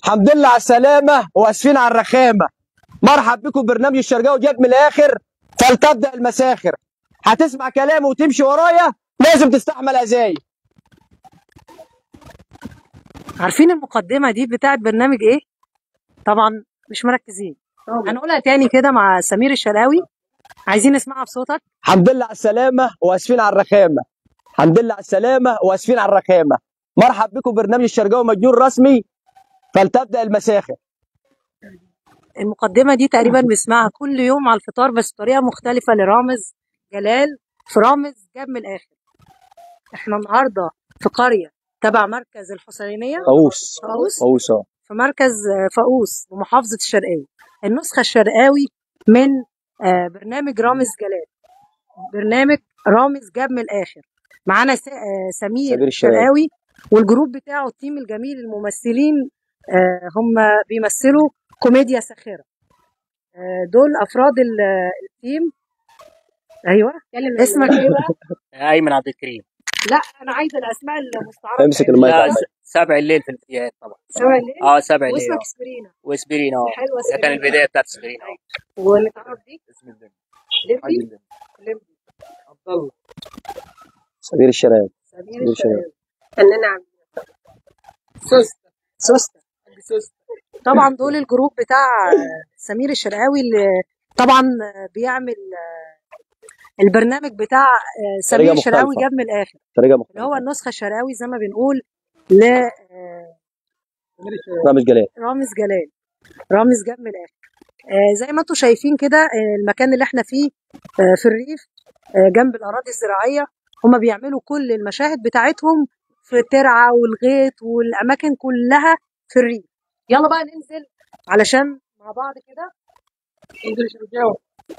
الحمد لله على السلامة واسفين على الرخامة مرحب بكم برنامج الشرقاوي جاب من الآخر فلتبدأ المساخر هتسمع كلامي وتمشي ورايا لازم تستحمل أذايا عارفين المقدمة دي بتاعت برنامج ايه؟ طبعا مش مركزين هنقولها تاني كده مع سمير الشرقاوي عايزين نسمعها بصوتك الحمد لله على السلامة واسفين على الرخامة الحمد لله على السلامة واسفين على الرخامة مرحب بكم برنامج الشرقاوي مجنون رسمي فلتبدأ المساخر المقدمة دي تقريبا بنسمعها كل يوم على الفطار بس بطريقة مختلفة لرامز جلال في رامز جاب من الآخر احنا النهاردة في قرية تبع مركز الحسينية فوس فاقوس فوس اه في مركز آه، فاقوس بمحافظة الشرقية النسخة الشرقاوي من آه، برنامج رامز جلال برنامج رامز جاب من الآخر معانا س- آه، سمير سمير الشرقاوي. الشرقاوي والجروب بتاعه التيم الجميل الممثلين آه، هم بيمثلوا كوميديا ساخرة آه، دول أفراد ال- آه، التيم أيوه اسمك إيه بقى؟ ايمن عبد الكريم لا أنا عايزة الأسماء المستعارة امسك بتاعتهم. المايك لا على س- سبع الليل في الفيديوهات طبعا سواء الليل اه سبع الليل واسمك آه. سبرينا واسبرين اه حلوة ده كان سبرينا البدايه بتاعت سبرين اه ونتعرف بيك اسم البنت لمبي لمبي عبد الله سمير الشرقاوي سمير سمير الشرقاوي. الشرقاوي فنانة عم سوسته سوسته طبعا دول الجروب بتاع سمير الشرقاوي اللي طبعا بيعمل البرنامج بتاع سمير طريقة الشرقاوي مختلفة. جاب من الاخر طريقة اللي هو مختلفة النسخه الشرقاوي زي ما بنقول ل آه، رامز جلال رامز جلال رامز جاب من الاخر آه، زي ما انتم شايفين كده آه، المكان اللي احنا فيه آه، في الريف آه، جنب الاراضي الزراعيه هما بيعملوا كل المشاهد بتاعتهم في الترعه والغيط والاماكن كلها في الريف يلا بقى ننزل علشان مع بعض كده انزل شرقاوي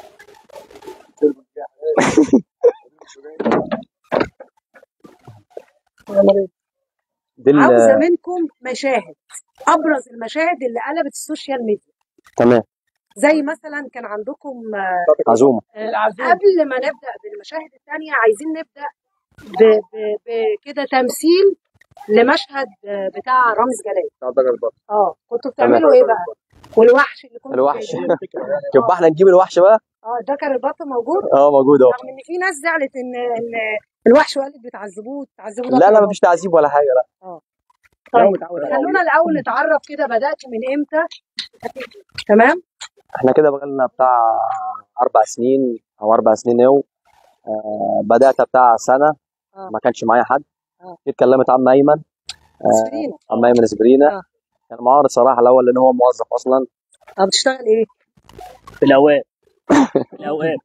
دي ال- عاوزه منكم مشاهد ابرز المشاهد اللي قلبت السوشيال ميديا تمام زي مثلا كان عندكم آه، عزومة آه، قبل ما نبدا بالمشاهد الثانيه عايزين نبدا ب- ب- بكده تمثيل لمشهد آه، بتاع رامز جلال اه كنتوا بتعملوا ايه بقى والوحش اللي كنتوا الوحش جايبينه. يبقى احنا نجيب الوحش بقى اه ده كان البط موجود اه موجود اهو رغم ان في ناس زعلت ان ان الوحش وقالت بتعذبوه تعذبوه ده لا لا كان مفيش تعذيب ولا حاجة لا طيب خلونا الاول نتعرف كده بداتوا من امتى تمام احنا كده بقالنا بتاع اربع سنين او اربع سنين اهو آه بدات بتاع سنه آه. ما كانش معايا حد آه. اتكلمت عم ايمن سفرينة عم ايمن سبرينا آه. كان معارض صراحه الاول لان هو موظف اصلا اه بتشتغل ايه في الاوقات في الاوقات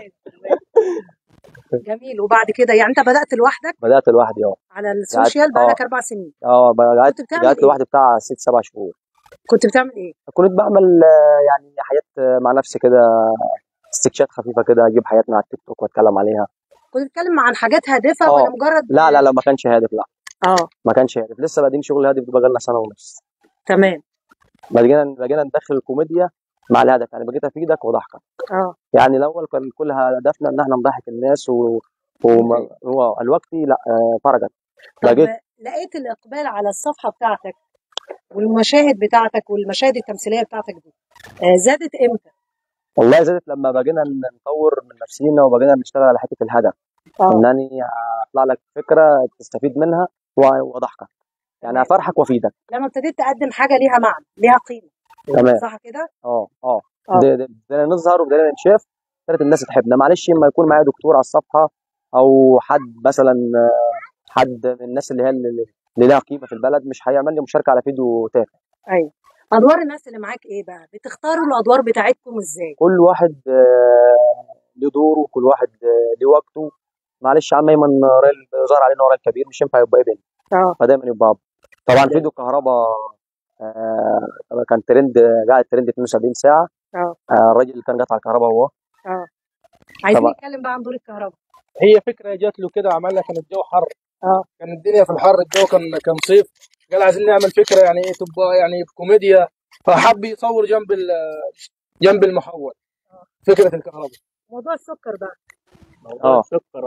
جميل وبعد كده يعني انت بدات لوحدك بدات لوحدي اه على السوشيال آه. بقالك اربع سنين اه بدات كنت بتعمل بدات ايه؟ لوحدي بتاع ست سبع شهور كنت بتعمل ايه كنت بعمل آه، يعني حاجات آه، مع نفسي كده استكشات خفيفه كده اجيب حياتنا على التيك توك واتكلم عليها كنت بتتكلم عن حاجات هادفه آه. ولا مجرد لا لا لا ما كانش هادف لا اه ما كانش هادف لسه بادئين شغل هادف بقى لنا سنه ونص تمام بقينا بقينا ندخل الكوميديا مع الهدف يعني بقيت افيدك وضحكك اه يعني الاول كان كل هدفنا ان احنا نضحك الناس و... وما... هو الوقت لا آه، فرجت طب لقيت لقيت الاقبال على الصفحه بتاعتك والمشاهد بتاعتك والمشاهد التمثيليه بتاعتك دي آه زادت امتى والله زادت لما بقينا نطور من نفسينا وبقينا نشتغل على حته الهدف اه انني اطلع لك فكره تستفيد منها و- واضحكك يعني افرحك وافيدك لما ابتديت تقدم حاجه ليها معنى ليها قيمه تمام صح كده اه اه آه. ده- ده- بدنا نظهر وبدنا نشاف ابتدت الناس تحبنا معلش اما يكون معايا دكتور على الصفحه او حد مثلا آه، حد من الناس اللي هي اللي اللي لها قيمه في البلد مش هيعمل لي مشاركه على فيديو تافه ايوه ادوار الناس اللي معاك ايه بقى بتختاروا الادوار بتاعتكم ازاي كل واحد آه، له دوره كل واحد آه، له وقته معلش عم ايمن راجل ظهر علينا راجل كبير مش ينفع يبقى ابن اه فدايما يبقى اب طبعا فيديو الكهرباء آه، كان ترند قاعد ترند 72 ساعه اه آه، الراجل اللي كان قاطع الكهرباء هو اه عايزين طبعا. نتكلم بقى عن دور الكهرباء هي فكره جات له كده عملها كان الجو حر اه كان الدنيا في الحر الجو كان كان صيف قال عايزين نعمل فكره يعني ايه تبقى يعني كوميديا فحب يصور جنب ال- جنب المحول فكره الكهرباء موضوع السكر بقى موضوع آه. السكر اه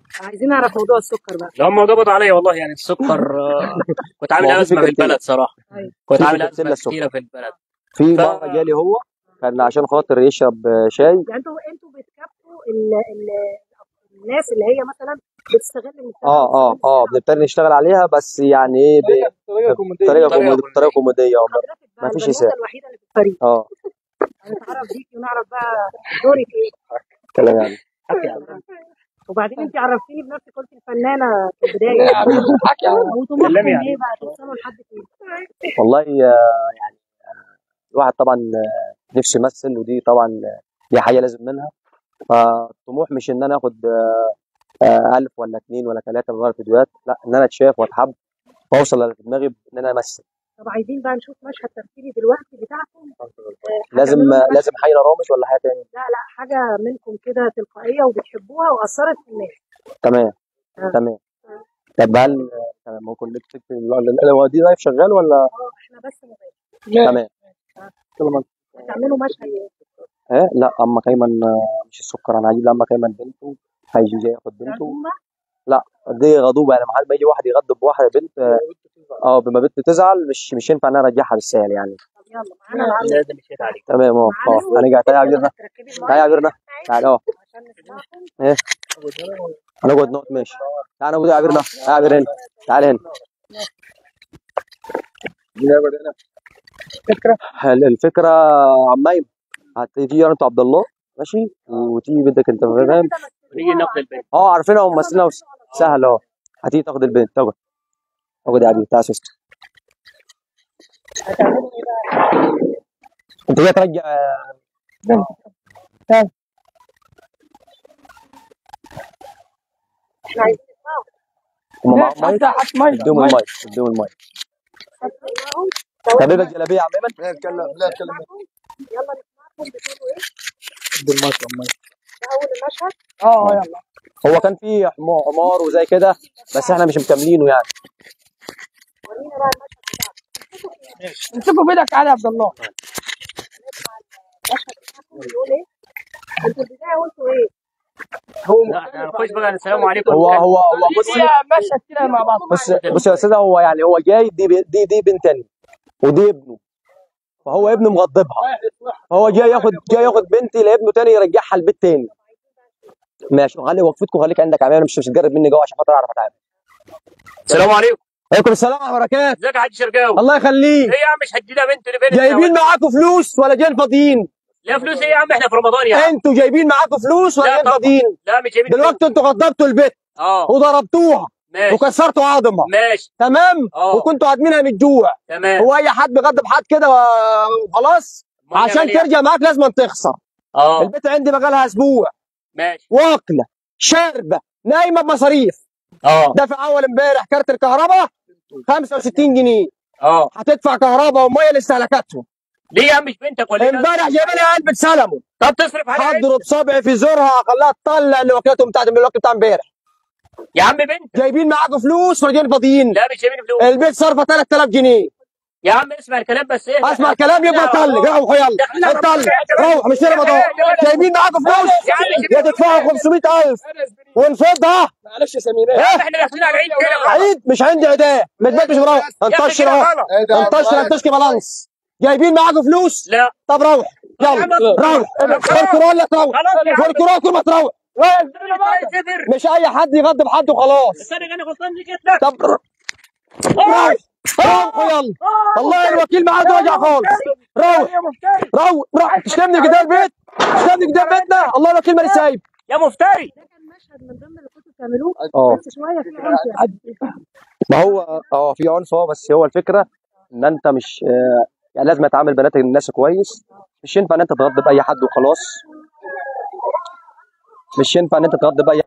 عايزين نعرف موضوع السكر بقى لو هم قبضوا عليا والله يعني السكر آه، كنت عامل ما هو في ازمه في فكرتين. البلد صراحه أيوة. كنت في عامل فكرتين ازمه للسكر. كتيره في البلد في ف- مره جالي هو كان عشان خاطر يشرب آه، شاي يعني انتوا انتوا بتكافئوا ال- ال- الناس اللي هي مثلا بتستغل المجتمع اه اه وبتستغل اه الشعب. بنبتدي نشتغل عليها بس يعني ايه ب- طريقه كوميديه بطريقه بطريقة كوميديه بطريقه كوميديه آه، حضرتك بقى مفيش البنوته إساءة. الوحيده اللي في الفريق اه هنتعرف بيكي ونعرف بقى دورك ايه كلام يعني حكي على وبعدين انت عرفتيني بنفسك قلت الفنانه في البدايه حكي على وطموحكم كلمي يعني. ايه بقى توصلوا لحد فين؟ والله آه، يعني آه، الواحد طبعا آه، نفسه يمثل ودي طبعا آه، دي حاجه لازم منها فالطموح مش ان انا اخد آه، آه، ألف ولا اتنين ولا ثلاثة من ورا فيديوهات لا ان انا اتشاف واتحب واوصل اللي في دماغي ان انا امثل طب عايزين بقى نشوف مشهد تمثيلي دلوقتي بتاعكم آه، لازم هتعملوا آه، مشهد- لازم حي رامز ولا حاجه تاني لا لا حاجه منكم كده تلقائيه وبتحبوها واثرت في الناس تمام آه. تمام طب هل آه، تمام ممكن نكتب هو دي لايف شغال ولا اه احنا بس مباشر تمام هتعملوا مشهد ايه؟ ايه لا اما كيمن آه، مش السكر انا هجيب اما كيمن بنته هيجي جاي ياخد بنته عزومه دي غضوبه يعني محل ما يجي واحد يغضب واحده بنت اه آه، بما بنت تزعل مش مش ينفع ان انا ارجعها بالسهل يعني طب يلا معانا العروض لازم يشهد عليك تمام اه اه هنرجع تعالى يا عبيرنا تركبي تعالى يا عبيرنا تعالى اه عشان نسمعكم ايه هنقعد نقعد ماشي تعالى نقعد يا عبيرنا تعالى يا عبير هنا تعالى هنا فكره ال- الفكره عمايم هتيجي انت عبد الله ماشي وتيجي بدك انت فاهم ونيجي ناخد البيت اه عارفينها وممثلينها وس- سهل اه هتيجي تاخد البنت تقعد اقعد يا عبير تعالى سيستر انت جاي ترجع احنا عايزين نسمعهم هم معاهم مايك حتى حتى مايك اديهم المايك اديهم المايك نسمعهم طب ايه الجلابيه يا عم ايمن لا اتكلم لا اتكلم يلا نسمعكم بتقولوا ايه بالمايك المايك ده اول المشهد اه يلا هو كان في حمار حمار وزي كده بس احنا مش مكملينه يعني ورينا بقى المشهد بتاعكم امسكوا بايدك تعالى يا عبد الله المشهد بتاعكم بيقول ايه انتوا البدايه قلتوا ايه هو لا احنا نخش بقى السلام عليكم هو هو هو بص بص مشهد كده مع بعض بص بص يا استاذ هو يعني هو جاي دي ب- دي دي بنتين ودي ابنه فهو ابنه مغضبها فهو جاي ياخد جاي ياخد بنتي لابنه تاني يرجعها البيت تاني ماشي خلي وقفتكم خليك عندك عمال مش مش تجرب مني جوه عشان خاطر اعرف اتعامل السلام عليكم عليكم السلام ورحمه الله وبركاته ازيك يا حاج شرقاوي الله يخليك ايه يا عم مش هتجينا بنت لبنت جايبين معاكم فلوس ولا جايين فاضيين لا فلوس ايه يا عم احنا في رمضان يا عم انتوا جايبين معاكم فلوس ولا لا جايين طبعا. فاضيين لا مش جايبين فلوس. دلوقتي انتوا غضبتوا البيت اه وضربتوها ماشي وكسرتوا عظمها ماشي تمام اه. وكنتوا عادمينها من الجوع تمام هو اي حد بيغضب حد كده و- وخلاص أمال عشان نعمل إيه؟ ترجع معاك لازم تخسر اه البيت عندي بقالها اسبوع ماشي واكله شاربه نايمه بمصاريف اه دافع اول امبارح كارت الكهرباء 65 جنيه اه هتدفع كهرباء وميه لاستهلاكاتهم ليه يا عم مش بنتك ولا إيه؟ امبارح جايب لها علبه سلمون طب تصرف عليها إيه؟ هضرب صبعي في زورها خلاها تطلع اللي وكلتهم بتاعت من الوقت بتاع امبارح يا عم بنت جايبين معاكم فلوس ولا جايين فاضيين لا مش جايبين فلوس البيت صرفه 3000 جنيه يا عم اسمع الكلام بس ايه اسمع الكلام يبقى طلق روحوا يلا اتطلق روح مش رمضان جايبين معاكم فلوس يا تدفعوا 500000 ونفضها معلش يا سمير يا عم احنا داخلين على العيد كده عيد مش عندي عداء ما تباتش مروح انتشر اهو انتشر انتشر بالانس جايبين معاكم فلوس لا طب روح يلا روح الكرة لك روح والكرة كل ما تروح مش اي حد يغضب حد وخلاص استنى انا غلطان دي كده طب روح روح يلا والله الوكيل ما عنده وجع خالص روح روح روح تشتمني قدام البيت تشتمني قدام بيتنا الله الوكيل ماني سايب يا مفتري ده كان مشهد من ضمن اللي كنتوا بتعملوه اه بس شويه في عنف يعني ما هو اه في عنف اه بس هو الفكره ان انت مش آه، يعني لازم تعامل بنات الناس كويس مش ينفع ان انت تغضب اي حد وخلاص مش ينفع ان انت تغضب اي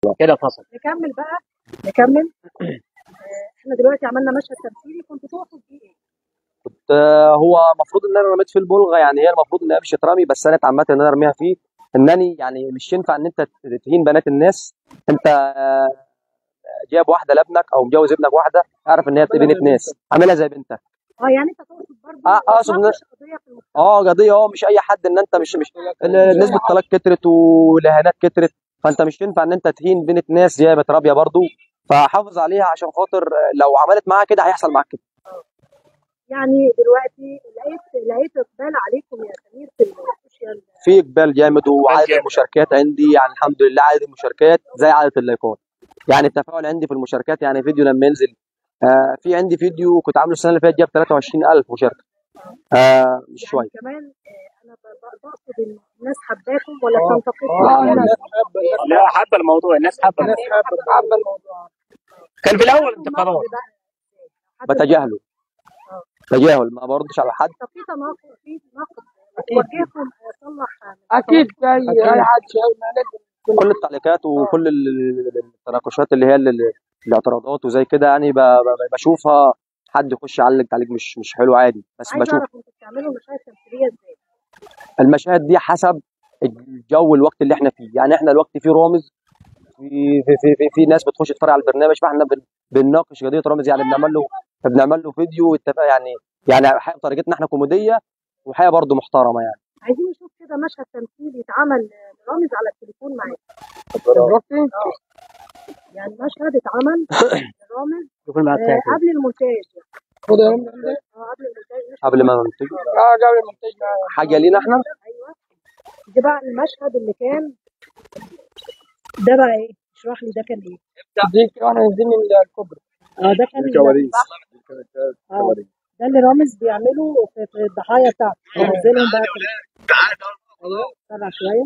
شويه كده فصل نكمل بقى نكمل آه، احنا دلوقتي عملنا مشهد تمثيلي كنت تقصد بيه ايه؟ كنت آه، هو المفروض ان انا رميت في البلغه يعني هي المفروض ان هي مش تترمي بس انا اتعمدت ان انا ارميها فيه انني يعني مش ينفع ان انت تهين بنات الناس انت آه، جايب واحده لابنك او مجوز ابنك واحده اعرف ان هي بنت ناس عاملها زي بنتك اه يعني انت تقصد برضه آه، أقصد إن- تناقش قضيه في المجتمع اه قضيه اه مش اي حد ان انت مش مش ال- نسبه الطلاق كترت والاهانات كترت فانت مش ينفع ان انت تهين بنت ناس جايه متربيه برضو فحافظ عليها عشان خاطر لو عملت معاها كده هيحصل معاك كده يعني دلوقتي لقيت لقيت اقبال عليكم يا سمير في السوشيال في اقبال جامد وعدد جامد. المشاركات عندي يعني الحمد لله عدد المشاركات زي عدد اللايكات يعني التفاعل عندي في المشاركات يعني فيديو لما ينزل آه في عندي فيديو كنت عامله السنه اللي فاتت جاب 23000 مشاركه آه مش يعني شويه كمان آه، انا ب- ب- بقصد ان الناس حباكم ولا آه. بتنتقدكم اه يعني الناس حابه لا حابه الموضوع الناس حابه الناس الموضوع. حابه حابه الموضوع كان في الاول حد انتقادات النقد بقى حد بتجاهله آه. تجاهل ما بردش على حد طب في تناقض في نقد أكيد. وجهكم اصلح اكيد اي اي حد شايف ما لازم كل التعليقات وكل ال- ال- التناقشات اللي هي ال- ال- الاعتراضات وزي كده يعني ب- ب- بشوفها حد يخش يعلق تعليق مش مش حلو عادي بس عايز بشوف اعرف انتوا بتعملوا مشاهد تمثيليه ازاي؟ المشاهد دي حسب الجو الوقت اللي احنا فيه يعني احنا الوقت فيه رامز في في في, في, في ناس بتخش تتفرج على البرنامج فاحنا بن بنناقش قضيه رامز يعني بنعمل له بنعمل له فيديو اتفق يعني يعني حقيقة طريقتنا احنا كوميديه وحقيقه برضه محترمه يعني عايزين نشوف كده مشهد تمثيلي اتعمل لرامز على التليفون معاك جربتي؟ يعني مشهد اتعمل لرامز شوف المعاد آه، قبل المونتاج خد يا رامز عندك. اه قبل المونتاج مش قبل ما ننتج اه قبل المونتاج معايا حاجه لينا احنا ايوه ده بقى المشهد اللي كان ده بقى ايه؟ اشرح لي ده كان ايه؟ دي واحنا نازلين من الكوبري اه ده كان الكواليس اه ده اللي رامز بيعمله في, في الضحايا بتاعته بينزلهم بقى في سرع شويه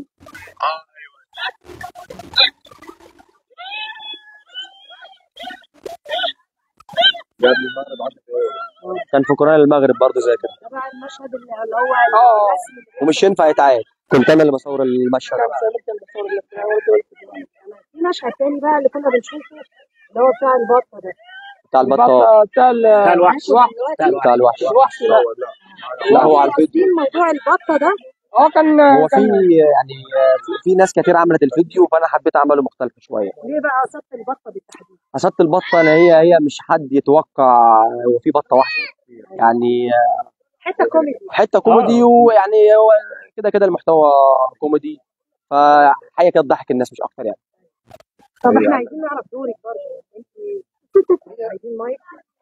قبل المغرب 10 دقايق كان في قرآن المغرب برضه زي كده ده بقى المشهد اللي اللي هو اه. الرسم اللي ومش ينفع يتعاد كنت انا اللي بصور المشهد كان سامر كان بيصور اللي في اول دول في مشهد تاني بقى اللي كنا بنشوفه اللي هو بتاع البطه ده بتاع البطه البطه بتاع ال- بتاع الوحش. هناخد بتاع دلوقتي بتاع الوحش الوحش لا لا هو على قاصدين الفيديو موضوع البطه ده اه كان هو في كان يعني في, في ناس كتير عملت الفيديو فانا حبيت اعمله مختلف شويه ليه بقى قصدت البطه بالتحديد؟ قصدت البطه انا هي هي مش حد يتوقع هو في بطه وحشه يعني حته كوميدي حته كوميدي ويعني هو كده كده المحتوى كوميدي فحاجه كده تضحك الناس مش اكتر يعني طب احنا عايزين نعرف دورك برضه انت عايزين مايك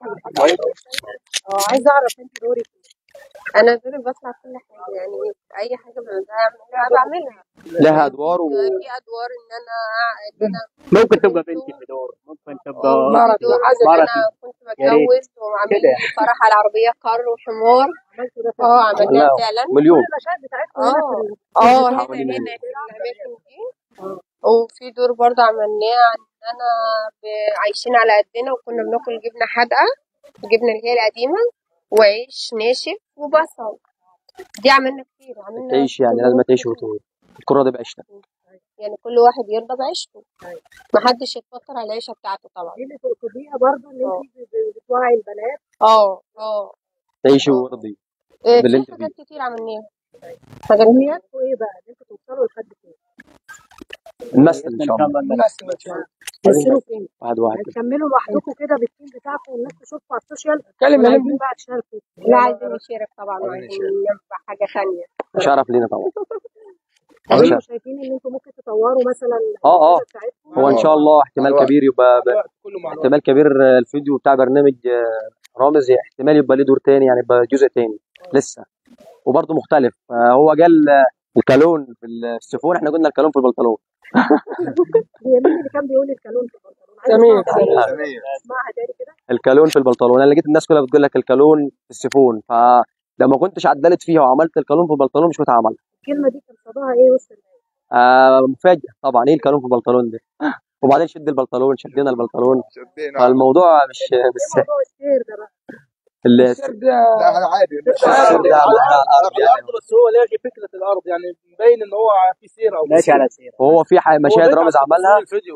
اه عايزه اعرف انت دورك ايه؟ انا دوري بطلع كل حاجه يعني اي حاجه بعملها بعملها لها ادوار و... في ادوار ان انا ان انا ممكن تبقى بنتي في دور ممكن تبقى مرة في دور حاجة ان مرة انا كنت يا ريت. بتجوز وعامل كده. لي فرح على العربيه كار وحمار عملتوا ده اه فعلا عملناها عملناها. فعلا مليون كل المشاهد بتاعتكم هنا في ال- اه هنا عاملين هنا إيه؟ في الاماكن دي وفي دور برضه عملناه عن ان انا ب- عايشين على قدنا وكنا بناكل جبنه حادقه الجبنه اللي هي القديمه وعيش ناشف وبصل دي عملنا كتير عملنا تعيش يعني لازم تعيش وت- الكره دي بعيشتك يعني كل واحد يرضى بعيشته محدش يتفطر على العيشه بتاعته طبعا دي اللي تقصديها برضه ان انت ب- ب- بتوعي البنات اه اه تعيشي وارضي إيه، باللي في انت حاجات كتير عملناها حاجات كتير امنياتكم ايه بقى؟ ان انتوا توصلوا لحد فين؟ نمثل ان شاء الله الناس ان شاء الله تمثلوا فين؟ واحد واحد كده هتكملوا لوحدكم كده بالتيم بتاعكم والناس تشوفكم على السوشيال اتكلم ولا يا عايزين نجم بقى تشاركوا؟ لا عايزين نشارك طبعا عايزين وعايزين نشارك. نبقى حاجه ثانيه شرف لينا طبعا طب عشان- انتوا شايفين ان انتوا ممكن تطوروا مثلا اه اه الحاجة بتاعتكم؟ هو ان شاء الله احتمال الوقت. كبير يبقى ب... الوقت كله مع الوقت احتمال كبير الفيديو بتاع برنامج آه، رامز احتمال يبقى ليه دور تاني يعني يبقى جزء تاني لسه وبرضه مختلف آه، هو قال آه، الكالون في السيفون احنا قلنا الكالون في البنطلون هي مين اللي كان بيقول الكالون في البنطلون؟ عايزة سمير أسمعها تاني. سمير اسمعها تاني كده الكالون في البنطلون انا لقيت الناس كلها بتقول لك الكالون في السيفون فلما كنتش عدلت فيها وعملت الكالون في البنطلون مش كنت هعمل الكلمه دي كان صداها ايه وسط الناس؟ آه مفاجئ طبعا ايه الكالون في البنطلون ده وبعدين شد البنطلون شدينا البنطلون شدينا فالموضوع مش مش ايه سهل موضوع السير ده بقى؟ ال- السر ده لا هذا عادي السر ده على على الارض على يعني الارض بس هو لاقي فكره الارض يعني مبين ان هو في سير او ماشي على سير وهو في ح- مشاهد رامز عملها الفيديو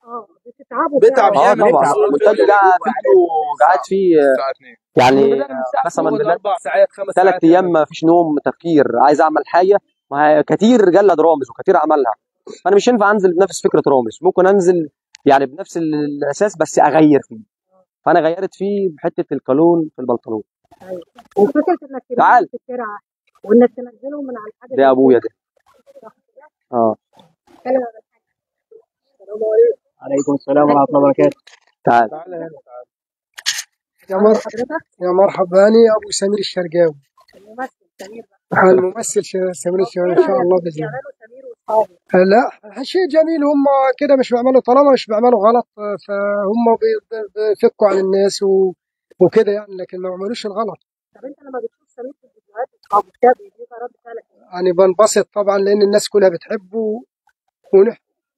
اه بتتعبوا بتعب فعلا اه جامد طبعا التصوير المونتاج فيديو قاعد فيديو قاعد فيه الساعة 2 يعني من بدل من الساعه مثلا فوق من اربع ساعات خمس ثلاث ساعات ايام ما فيش نوم تفكير عايز اعمل حاجه ما هي كتير جلد رامز وكتير عملها فانا مش ينفع انزل بنفس فكره رامز ممكن انزل يعني بنفس الاساس بس اغير فيه فانا غيرت فيه بحته القانون في البنطلون ايوه وفكره انك ترميهم تعال في الترعه وانك تنزلهم من على الحاجه ده ابويا ده صح كده؟ اه اتكلم عن الحاجه السلام عليكم عليكم السلام ورحمه الله وبركاته تعال تعالى هنا تعالى يا عند مر... حضرتك يا مرحبا أنا أبو سمير الشرقاوي الممثل سمير بقى الممثل ش- سمير طب الشرقاوي ايه إن شاء رايك الله في اللي بإذن الله بيعمله سمير واصحابه لا شيء جميل هم كده مش بيعملوا طالما مش بيعملوا غلط فهم بي- بي- بيفكوا عن الناس و... وكده يعني لكن ما بيعملوش الغلط طب انت لما بتشوف سمير في الفيديوهات واصحابه كده بيبقى رد فعلك ايه؟ يعني بنبسط طبعا لأن الناس كلها بتحبه ونح...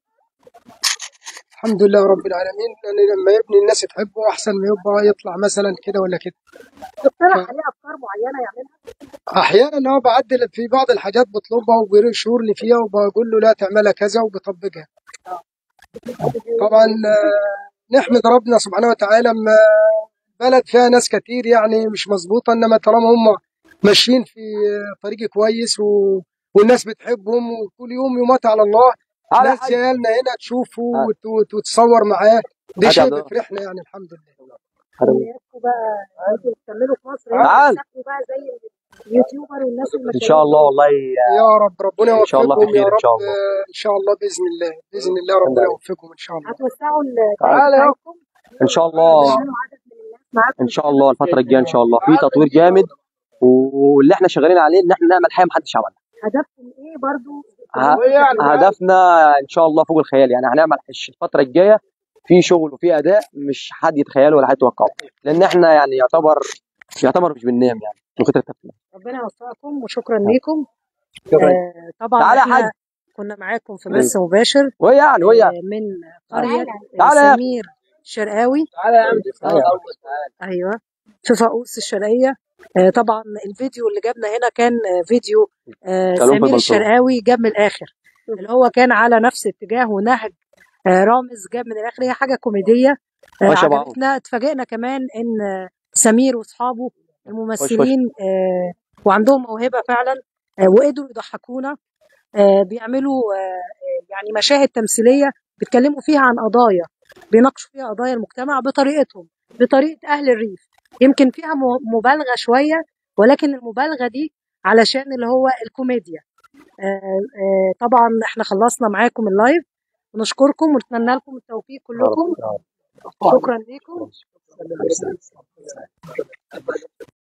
الحمد لله رب العالمين لأن لما يبني الناس تحبه أحسن ما يبقى يطلع مثلا كده ولا كده تقترح ف... عليه افكار معينه يعملها احيانا هو بعدل في بعض الحاجات بطلبها وبيشورني فيها وبقول له لا تعملها كذا وبطبقها طبعا آه، نحمد ربنا سبحانه وتعالى لما بلد فيها ناس كتير يعني مش مظبوطه انما طالما هم ماشيين في طريق كويس و... والناس بتحبهم وكل يوم يومات على الله تعال يا ناس حاج جايه لنا هنا تشوفه تعال. وت... وت... وتتصور معاه دي هات يا شيء عبد الله بيفرحنا يعني الحمد لله امنياتكم بقى انتوا تكملوا في مصر هنا تعال وتسافروا بقى زي اليوتيوبر والناس ان المشاهير شاء الله دول والله يا رب ربنا ان شاء الله في يوفقهم يا خير ان رب شاء الله آه، ان شاء الله باذن الله باذن الله الحمد ربنا لله يوفقهم ان شاء الله هتوسعوا الدايره تعال تعالى يا بتاعتكم ان شاء الله هتدخلوا عدد من الناس معاكم ان شاء الله الفتره الجايه ان شاء الله في تطوير جامد واللي احنا شغالين عليه ان احنا نعمل حاجه محدش عملها هدفكم ايه برضو ه- تكملوا يعني التطوير هدفنا ان شاء الله فوق الخيال يعني هنعمل الش- الفتره الجايه في شغل وفي اداء مش حد يتخيله ولا حد يتوقعه لان احنا يعني يعتبر يعتبر مش بننام يعني من كتر التفكير ربنا يوفقكم وشكرا ليكم شكرا آه طبعا تعالى يا حاج احنا كنا معاكم في بث مباشر وهي يعني وهي آه من قريه آه تعالى يا سمير شرقاوي تعالى يا عم تعالى يا ايوه في فاقوس الشرقيه آه طبعا الفيديو اللي جابنا هنا كان آه فيديو آه كلام في سمير البلطو الشرقاوي جاب من الاخر اللي هو كان على نفس اتجاه ونهج آه رامز جاب من الاخر هي حاجه كوميديه آه خش يا ابو عمرو عجبتنا اتفاجئنا كمان ان آه سمير واصحابه خش خش الممثلين آه وعندهم موهبه فعلا آه وقدروا يضحكونا آه بيعملوا آه آه، يعني مشاهد تمثيليه بيتكلموا فيها عن قضايا بيناقشوا فيها قضايا المجتمع بطريقتهم بطريقه اهل الريف يمكن فيها م- مبالغه شويه ولكن المبالغه دي علشان اللي هو الكوميديا آه، آه، طبعا احنا خلصنا معاكم اللايف ونشكركم ونتمنى لكم التوفيق يا رب كلكم يا رب شكرا لكم